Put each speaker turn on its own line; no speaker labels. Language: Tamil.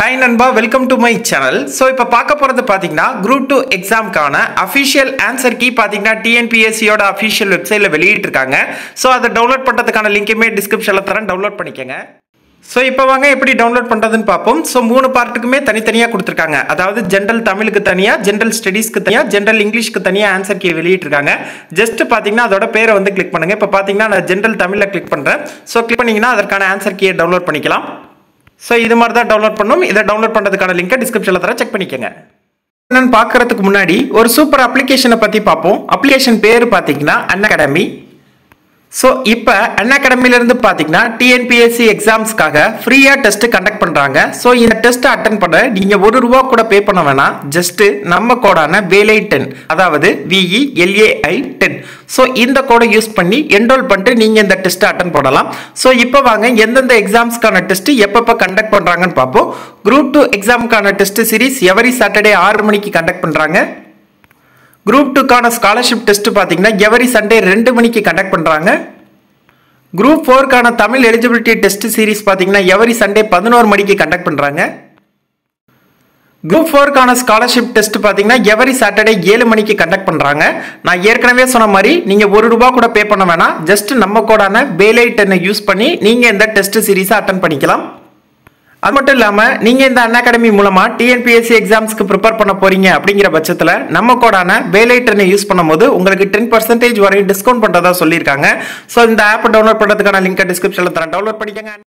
ஹாய் நண்பா welcome to my channel so இப்போ பார்க்க போகிறது பார்த்தீங்கன்னா குரூப் டூ எக்ஸாம்க்கான அஃபிஷியல் ஆன்சர் கீ பார்த்தீங்கன்னா டிஎன்பிஎஸ்சியோட அஃபிஷியல் வெப்சைட்டில் வெளியிட்டிருக்காங்க ஸோ அதை டவுன்லோட் பண்ணுறதுக்கான லிங்க்குமே டிஸ்கிரிப்ஷனில் தரேன் டவுன்லோட் பண்ணிக்கோங்க ஸோ இப்போ வாங்க எப்படி டவுன்லோட் பண்ணுறதுன்னு பார்ப்போம் ஸோ மூணு பார்ட்டுக்குமே தனித்தனியாக கொடுத்துருக்காங்க அதாவது ஜென்ரல் தமிழுக்கு தனியாக ஜென்ரல் ஸ்டடீஸ்க்கு தனியாக ஜென்ரல் இங்கிலீஷ்க்கு தனியாக ஆன்சர் கீ வெளியிட்டிருக்காங்க ஜஸ்ட் பார்த்தீங்கன்னா அதோட பேரை வந்து கிளிக் பண்ணுங்கள் இப்போ பார்த்தீங்கன்னா நான் ஜென்ரல் தமிழில் கிளிக் பண்ணுறேன் ஸோ கிளிக் பண்ணிங்கன்னா அதற்கான ஆன்சர் கீயை டவுன்லோட் பண்ணிக்கலாம் ஸோ இது மாதிரி தான் டவுன்லோட் பண்ணணும் இதை டவுன்லோட் பண்ணுறதுக்கான லிங்கை டிஸ்கிரிப்ஷனில் தர செக் பண்ணிக்கோங்க என்னன்னு பார்க்கறதுக்கு முன்னாடி ஒரு சூப்பர் அப்ளிகேஷனை பற்றி பார்ப்போம் அப்ளிகேஷன் பேர் பார்த்தீங்கன்னா அன் அகாடமி ஸோ இப்போ அன் அகாடமிலேருந்து பார்த்தீங்கன்னா டிஎன்பிஎஸ்சி எக்ஸாம்ஸ்க்காக ஃப்ரீயாக டெஸ்ட் கண்டக்ட் பண்ணுறாங்க ஸோ இந்த டெஸ்ட்டை அட்டன் பண்ண நீங்கள் ஒரு ரூபா கூட பே பண்ண வேணாம் ஜஸ்ட்டு நம்ம கோடான வேலை டென் அதாவது விஇ எல்ஏஐ டென் ஸோ இந்த கோடை யூஸ் பண்ணி என்ரோல் பண்ணிட்டு நீங்கள் இந்த டெஸ்ட்டை அட்டன் பண்ணலாம் ஸோ இப்போ வாங்க எந்தெந்த எக்ஸாம்ஸ்க்கான டெஸ்ட் எப்பப்போ கண்டக்ட் பண்ணுறாங்கன்னு பார்ப்போம் குரூப் டூ எக்ஸாமுக்கான டெஸ்ட் சீரிஸ் எவரி சாட்டர்டே ஆறு மணிக்கு கண்டக்ட் பண்ணுறாங்க குரூப் டூக்கான ஸ்காலர்ஷிப் டெஸ்ட் பார்த்தீங்கன்னா எவரி சண்டே ரெண்டு மணிக்கு கண்டக்ட் பண்ணுறாங்க குரூப் ஃபோருக்கான தமிழ் எலிஜிபிலிட்டி டெஸ்ட் சீரிஸ் பார்த்தீங்கன்னா எவரி சண்டே பதினோரு மணிக்கு கண்டக்ட் பண்ணுறாங்க குரூப் ஃபோருக்கான ஸ்காலர்ஷிப் டெஸ்ட் பார்த்தீங்கன்னா எவரி சாட்டர்டே ஏழு மணிக்கு கண்டக்ட் பண்ணுறாங்க நான் ஏற்கனவே சொன்ன மாதிரி நீங்கள் ஒரு ரூபா கூட பே பண்ண வேணாம் ஜஸ்ட் நம்ம கோடான பேலை டென்னை யூஸ் பண்ணி நீங்கள் இந்த டெஸ்ட் சீரிஸை அட்டன் பண்ணிக்கலாம் அது மட்டும் இல்லாமல் நீங்கள் இந்த அன் அகாடமி மூலமாக டிஎன்பிஎஸ்சி எக்ஸாம்ஸ்க்கு ப்ரிப்பேர் பண்ண போறீங்க அப்படிங்கிற பட்சத்தில் நம்ம கோடான வேலைட்டனை யூஸ் பண்ணும்போது உங்களுக்கு டென் பர்சன்டேஜ் வரையும் டிஸ்கவுண்ட் பண்ணுறதா சொல்லியிருக்காங்க ஸோ இந்த ஆப்பை டவுன்லோட் பண்ணுறதுக்கான லிங்க் டிஸ்கிரிப்ஷனில் தரேன் டவுன்லோட் பண்ணிக்கங்க